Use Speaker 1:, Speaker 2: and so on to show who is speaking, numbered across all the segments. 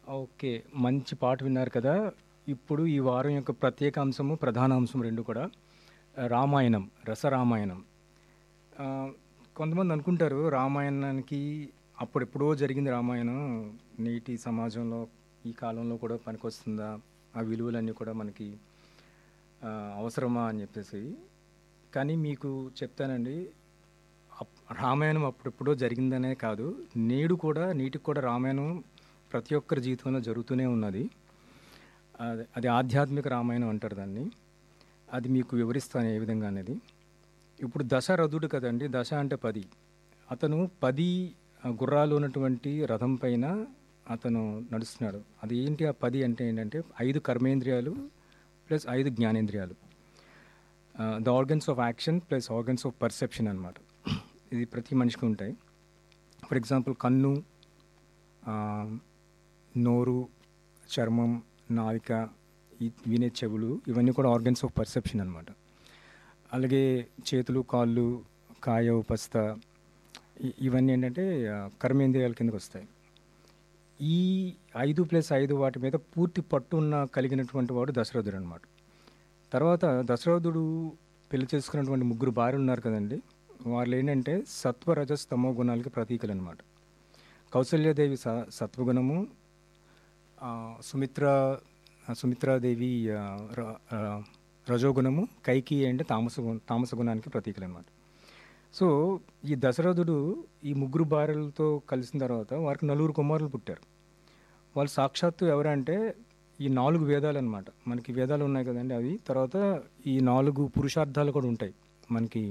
Speaker 1: Okay. మంచి పాట విన్నారు కదా! ఇప్పుడు ఈ వారం యొక్క ప్రత్యేక అంశము, ప్రధాన అంశం 2 కూడా ఆహ్, రామాయణం, రసరామాయణం. ఆహ్, కొంతమంది అనుకుంటారు రామాయణానికి అప్పుడెప్పుడో జరిగింది రామాయణం. నేటి సమాజంలో, ఈ కాలంలో కూడా పనికొస్తుందా? ఆ విలువలన్నీ కూడా మనకి ఆహ్, అవసరమా అని చెప్పేసి. కానీ మీకు చెప్తానండి. అప్ రామాయణం అప్పుడెప్పుడో జరిగిందనే కాదు. నేడు కూడా నేటికి కూడా రామాయణం ప్రతి ఒక్కరి జీవితంలో జరుగుతూనే ఉన్నది. అది అది ఆధ్యాత్మిక రామాయణం అంటారు దాన్ని. అది మీకు వివరిస్తాను ఏ విధంగా అనేది. ఇప్పుడు దశరథుడు కదండీ! దశ అంటే 10. అతను 10 ఆహ్, గుర్రాలు ఉన్నటువంటి రథం పైన అతను నడుస్తున్నాడు. అది ఏంటి ఆ 10 అంటే ఏంటంటే 5 కర్మేంద్రియాలు ప్లస్ 5 జ్ఞానేంద్రియాలు. Ah, the organs of action plus organs of perception అనమాట. ఇది ప్రతి మనిషికి ఉంటాయి. ఫర్ ఎగ్జాంపుల్ కన్ను, ఆహ్, నోరు, చర్మం, నాలిక, ఈ వినే చెవులు ఇవన్నీ కూడా ఆర్గన్స్ ఆఫ్ పర్సెప్షన్ అనమాట. అలాగే చేతులు, కాళ్ళు, కాయ, ఉపస్థ ఇ ఇవన్నీ ఏంటంటే ఆహ్, కర్మేంద్రియాల కిందకొస్తాయి. ఈ 5+5 వాటి మీద పూర్తి పట్టు ఉన్న కలిగినటువంటి వాడు దశరథుడనమాట. తర్వాత దశరథుడు పెళ్లి చేసుకున్నటువంటి ముగ్గురు భార్యలున్నారు కదండీ! వాళ్ళేంటంటే సత్వ, రజస్, తమో గుణాలకి ప్రతీకలనమాట. కౌసల్యాదేవి స సత్వగుణము, ఆహ్, సుమిత్ర సుమిత్రాదేవి ఆహ్, ర ఆహ్, రజోగుణము, కైకేయి అంటే తామస గు తామస గుణానికి ప్రతీకలనమాట. సో, ఈ దశరథుడు ఈ ముగ్గురు భార్యలతో కలిసిన తర్వాత వారికి నలుగురు కుమారులు పుట్టారు. వాళ్ళు సాక్షాత్తు ఎవరంటే ఈ 4 వేదాలనమాట. మనకి వేదాలు ఉన్నాయి కదండీ! అవి. తర్వాత ఈ 4 పురుషార్థాలు కూడా ఉంటాయి. మనకి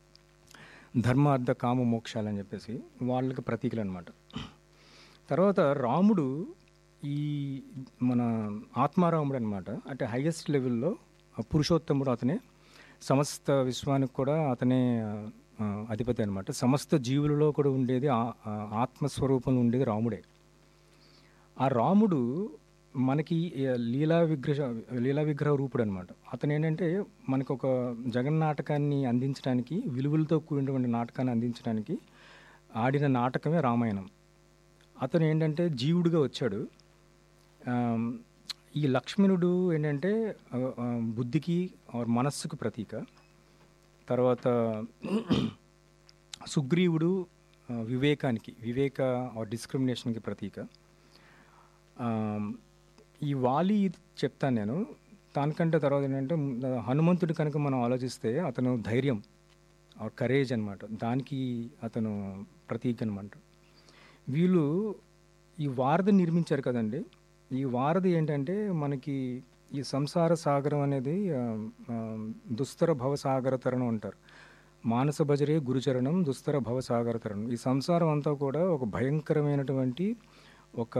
Speaker 1: ధర్మ, అర్థ, కామ, మోక్షాలని చెప్పేసి వాళ్ళకి ప్రతీకలనమాట. తర్వాత రాముడు ఈ మన ఆత్మారాముడనమాట. అంటే హైయెస్ట్ లెవెల్‌లో పురుషోత్తముడు అతనే. సమస్త విశ్వానికి కూడా అతనే ఆహ్, అధిపతి అనమాట. సమస్త జీవులలో కూడా ఉండేది ఆ ఆహ్, ఆత్మస్వరూపంలో ఉండేది రాముడే. ఆ రాముడు మనకి ఆహ్, లీలా విగ్రహ లీలా విగ్రహ రూపుడనమాట. అతనేంటంటే మనకొక జగన్నాటకాన్ని అందించడానికి, విలువలతో కూడినటువంటి నాటకాన్ని అందించడానికి ఆడిన నాటకమే రామాయణం. అతను ఏంటంటే జీవుడిగా వచ్చాడు. ఆహ్, ఈ లక్ష్మణుడు ఏంటంటే ఆహ్, ఆహ్, బుద్ధికి ఆర్ మనస్సుకు ప్రతీక. తర్వాత సుగ్రీవుడు ఆహ్, వివేకానికి, వివేక ఆర్ డిస్క్రిమినేషన్‌కి ప్రతీక. ఆహ్, ఈ వాలి చెప్తాను నేను. దానికంటే తర్వాత ఏంటంటే ఆహ్, హనుమంతుడు కనుక మనం ఆలోచిస్తే అతను ధైర్యం ఆర్ కరేజ్ అనమాట. దానికి అతను ప్రతీక అనమాట. వీళ్ళు ఈ వారధిని నిర్మించారు కదండీ! ఈ వారధి ఏంటంటే మనకి ఈ సంసార సాగరం అనేది ఆహ్, ఆహ్, దుస్తర భవసాగర తరణం అంటారు. మానస భజరే గురుచరణం దుస్తర భవసాగర తరణం. ఈ సంసారం అంతా కూడా ఒక భయంకరమైనటువంటి ఒక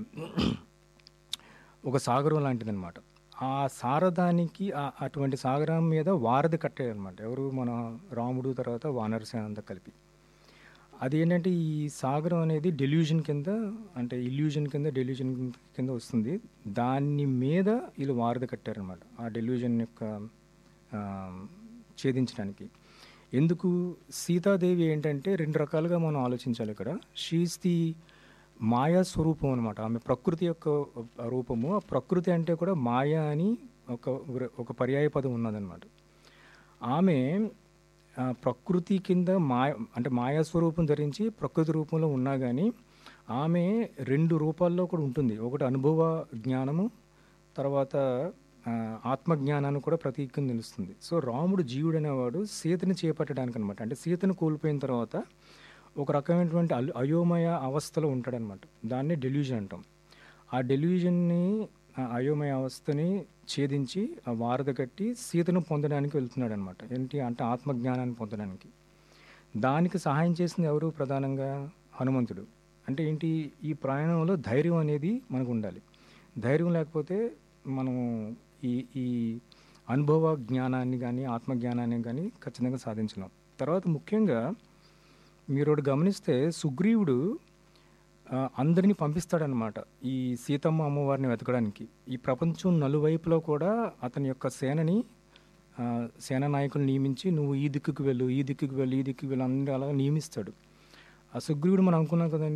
Speaker 1: ఒక సాగరం లాంటిదనమాట. ఆ సారథానికి ఆహ్, అటువంటి సాగరం మీద వారధి కట్టారనమాట. ఎవరు మన రాముడు తర్వాత వానరసేన అంతా కలిపి. అదేంటంటే ఈ సాగరం అనేది డెల్యూషన్ కింద అంటే ఇల్యూషన్ కింద, డెల్యూషన్ కింద వస్తుంది. దాని మీద ఈళ్ళు వారధి కట్టారనమాట. ఆ డెల్యూషన్ యొక్క ఆహ్, ఛేదించడానికి. ఎందుకు సీతాదేవి ఏంటంటే 2 రకాలుగా మనం ఆలోచించాలి ఇక్కడ. షీ ఈస్ ది మాయా స్వరూపం అనమాట. ఆమె ప్రకృతి యొక్క రూపము. ఆ ప్రకృతి అంటే కూడా మాయ అని ఒక ఒక పర్యాయ పదం ఉన్నదనమాట. ఆమె ఆహ్, ప్రకృతి కింద మాయ అంటే మాయా స్వరూపం ధరించి ప్రకృతి రూపంలో ఉన్నా గానీ, ఆమె 2 రూపాల్లో కూడా ఉంటుంది. ఒకటి అనుభవ జ్ఞానము, తర్వాత ఆహ్, ఆత్మజ్ఞానాన్ని కూడా ప్రతీకగా నిలుస్తుంది. సో, రాముడు జీవుడనేవాడు సీతని చేపట్టడానికనమాట. అంటే సీతను కోల్పోయిన తర్వాత ఒక రకమైనటువంటి అల్ అయోమయ అవస్థలో ఉంటాడనమాట. దాన్నే డెల్యూషన్ అంటాం. ఆ డెల్యూషన్‌ని ఆ అయోమయ అవస్థని ఛేదించి ఆ వారధి కట్టి సీతను పొందడానికి వెళ్తున్నాడనమాట. ఏంటి అంటే ఆత్మజ్ఞానాన్ని పొందడానికి. దానికి సహాయం చేసింది ఎవరు ప్రధానంగా? హనుమంతుడు. అంటే ఏంటి ఈ ప్రయాణంలో ధైర్యం అనేది మనకుండాలి. ధైర్యం లేకపోతే మనం ఈ ఈ అనుభవ జ్ఞానాన్ని గానీ, ఆత్మజ్ఞానాన్ని గానీ ఖచ్చితంగా సాధించలేం. తర్వాత ముఖ్యంగా మీరోటి గమనిస్తే సుగ్రీవుడు ఆహ్, అందరిని పంపిస్తాడనమాట. ఈ సీతమ్మ అమ్మవారిని వెతకడానికి. ఈ ప్రపంచం నలువైపులో కూడా అతని యొక్క సేనని ఆహ్, సేనా నాయకుల్ని నియమించి నువ్వు ఈ దిక్కుకు వెళ్ళు, ఈ దిక్కుకు వెళ్ళు, ఈ దిక్కుకు వెళ్ళు అని అలాగా నియమిస్తాడు. ఆ సుగ్రీవుడు మనం అనుకున్నాం కదండీ!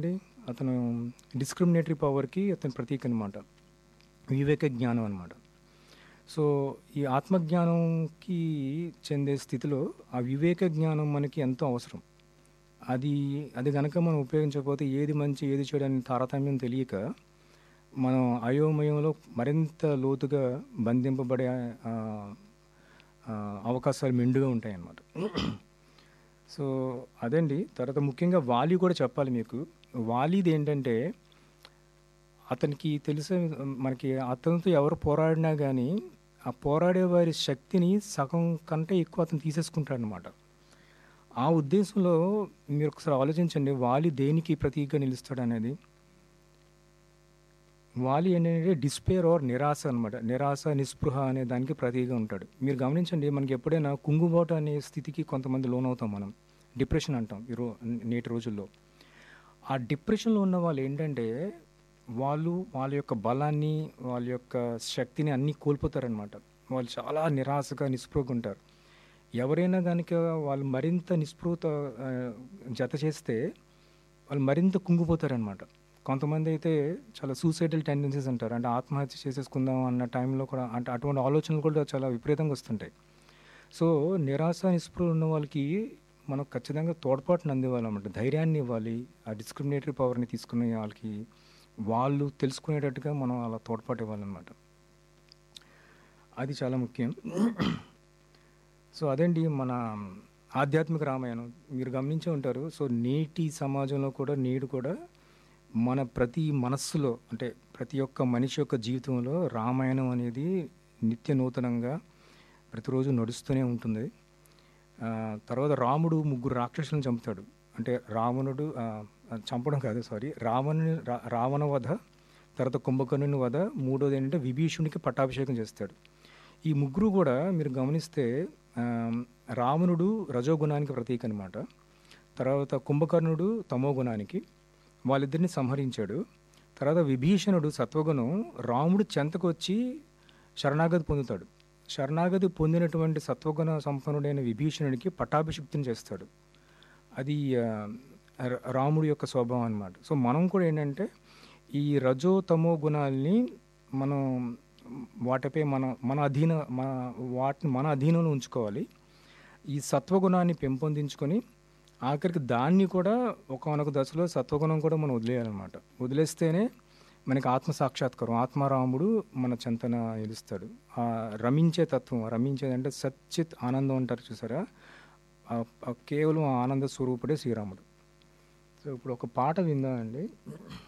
Speaker 1: అతను డిస్క్రిమినేటరీ పవర్కి అతని ప్రతీక అనమాట వివేక జ్ఞానం అనమాట సో ఈ ఆత్మజ్ఞానంకి చెందే స్థితిలో ఆ వివేక జ్ఞానం మనకి ఎంతో అవసరం అది అది కనుక మనం ఉపయోగించకపోతే ఏది మంచి ఏది చెడు అని తారతమ్యం తెలియక మనం అయోమయంలో మరింత లోతుగా బంధింపబడే ఆ, ఆ, అవకాశాలు మెండుగా ఉంటాయి అన్నమాట సో అదండి తర్వాత ముఖ్యంగా వాలి కూడా చెప్పాలి మీకు వాలీది ఏంటంటే అతనికి తెలిసే మనకి అతనితో ఎవరు పోరాడినా కానీ ఆ పోరాడే వారి శక్తిని సగం కంటే ఎక్కువ అతను తీసేసుకుంటాడు అనమాట ఆ ఉద్దేశంలో మీరు ఒకసారి ఆలోచించండి వాలి దేనికి ప్రతీకగా నిలుస్తాడు అనేది వాలి ఏంటంటే డిస్పేర్ ఆర్ నిరాశ అనమాట నిరాశ నిస్పృహ అనే దానికి ప్రతీకగా ఉంటాడు మీరు గమనించండి మనకి ఎప్పుడైనా కుంగుబాటు అనే స్థితికి కొంతమంది లోనవుతాం మనం డిప్రెషన్ అంటాం ఈ రో నేటి రోజుల్లో ఆ డిప్రెషన్లో ఉన్న వాళ్ళు ఏంటంటే వాళ్ళు వాళ్ళ యొక్క బలాన్ని వాళ్ళ యొక్క శక్తిని అన్నీ కోల్పోతారనమాట వాళ్ళు చాలా నిరాశగా నిస్పృహగా ఉంటారు ఎవరైనా కనుక వాళ్ళు మరింత నిస్పృహత ఆ, జత చేస్తే వాళ్ళు మరింత కుంగిపోతారనమాట కొంతమంది అయితే చాలా సూసైడల్ టెండెన్సీస్ అంటారు అంటే ఆత్మహత్య చేసేసుకుందాం అన్న టైంలో కూడా అంటే అటువంటి ఆలోచనలు కూడా చాలా విపరీతంగా వస్తుంటాయి సో నిరాశ నిస్పృహ ఉన్న వాళ్ళకి మనం ఖచ్చితంగా తోడ్పాటును అందివ్వాలన్నమాట ధైర్యాన్ని ఇవ్వాలి ఆ డిస్క్రిమినేటరీ పవర్ని తీసుకునే వాళ్ళకి వాళ్ళు తెలుసుకునేటట్టుగా మనం అలా తోడ్పాటు ఇవ్వాలన్నమాట అది చాలా ముఖ్యం సో అదండి మన ఆధ్యాత్మిక రామాయణం మీరు గమనించే ఉంటారు సో నేటి సమాజంలో కూడా నేడు కూడా మన ప్రతి మనస్సులో అంటే ప్రతి ఒక్క మనిషి యొక్క జీవితంలో రామాయణం అనేది నిత్య నూతనంగా ప్రతిరోజు నడుస్తూనే ఉంటుంది ఆ, తర్వాత రాముడు ముగ్గురు రాక్షసులను చంపుతాడు అంటే రావణుడు ఆ, చంపడం కాదు సారీ రావణుని రా- రావణ వధ తర్వాత కుంభకర్ణుని వధ మూడోది ఏంటంటే విభీషణునికి పట్టాభిషేకం చేస్తాడు ఈ ముగ్గురు కూడా మీరు గమనిస్తే ఆ, రావణుడు రజోగుణానికి ప్రతీక అనమాట తర్వాత కుంభకర్ణుడు తమో గుణానికి వాళ్ళిద్దరిని సంహరించాడు తర్వాత విభీషణుడు సత్వగుణం రాముడు చెంతకు వచ్చి శరణాగతి పొందుతాడు శరణాగతి పొందినటువంటి సత్వగుణ సంపన్నుడైన విభీషణుడికి పట్టాభిషిక్తిని చేస్తాడు అది ఆ, ర- రాముడి యొక్క స్వభావం అన్నమాట సో మనం కూడా ఏంటంటే ఈ రజో తమో గుణాల్ని మనం వాటిపై మన మన అధీన మన వాటిని మన అధీనంలో ఉంచుకోవాలి ఈ సత్వగుణాన్ని పెంపొందించుకొని ఆఖరికి దాన్ని కూడా ఒకనొక దశలో సత్వగుణం కూడా మనం వదిలేయాలన్నమాట వదిలేస్తేనే మనకి ఆత్మ సాక్షాత్కారం ఆత్మారాముడు మన చెంతన నిలుస్తాడు ఆ రమించే తత్వం రమించేదంటే సచ్చిత్ ఆనందం అంటారు చూసారా ఆ- ఆ కేవలం ఆ ఆనంద స్వరూపుడే శ్రీరాముడు సో ఇప్పుడు ఒక పాట విందామండి